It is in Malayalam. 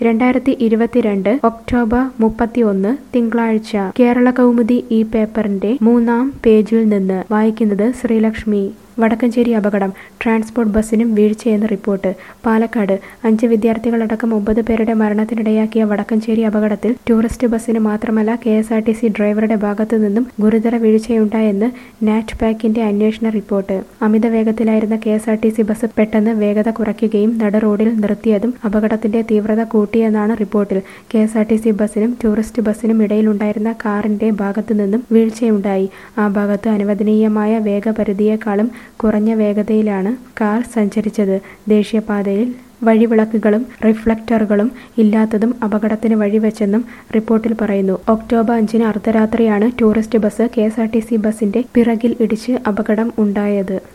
രണ്ടായിരത്തി ഇരുപത്തിരണ്ട് ഒക്ടോബർ മുപ്പത്തിയൊന്ന് തിങ്കളാഴ്ച കേരള കൗമുദി ഈ പേപ്പറിന്റെ മൂന്നാം പേജിൽ നിന്ന് വായിക്കുന്നത് ശ്രീലക്ഷ്മി വടക്കഞ്ചേരി അപകടം ട്രാൻസ്പോർട്ട് ബസ്സിനും വീഴ്ചയെന്ന് റിപ്പോർട്ട് പാലക്കാട് അഞ്ച് വിദ്യാർത്ഥികളടക്കം ഒമ്പത് പേരുടെ മരണത്തിനിടയാക്കിയ വടക്കഞ്ചേരി അപകടത്തിൽ ടൂറിസ്റ്റ് ബസ്സിന് മാത്രമല്ല K S R T C ഡ്രൈവറുടെ ഭാഗത്തു നിന്നും ഗുരുതര വീഴ്ചയുണ്ടായെന്ന് നാറ്റ് പാക്കിന്റെ അന്വേഷണ റിപ്പോർട്ട് അമിത വേഗത്തിലായിരുന്ന K S R T C bus പെട്ടെന്ന് വേഗത കുറയ്ക്കുകയും നട റോഡിൽ നിർത്തിയതും അപകടത്തിന്റെ തീവ്രത കൂട്ടിയെന്നാണ് റിപ്പോർട്ടിൽ K S R T C ബസ്സിനും ടൂറിസ്റ്റ് ബസ്സിനും ഇടയിലുണ്ടായിരുന്ന കാറിന്റെ ഭാഗത്തു നിന്നും വീഴ്ചയുണ്ടായി ആ ഭാഗത്ത് അനുവദനീയമായ വേഗപരിധിയേക്കാളും കുറഞ്ഞ വേഗതയിലാണ് കാർ സഞ്ചരിച്ചത് ദേശീയപാതയിൽ വഴിവിളക്കുകളും റിഫ്ലക്ടറുകളും ഇല്ലാത്തതും അപകടത്തിന് വഴിവെച്ചെന്നും റിപ്പോർട്ടിൽ പറയുന്നു ഒക്ടോബർ അഞ്ചിന് അർദ്ധരാത്രിയാണ് tourist bus K S R T C ബസിന്റെ പിറകിൽ ഇടിച്ച് അപകടം ഉണ്ടായത്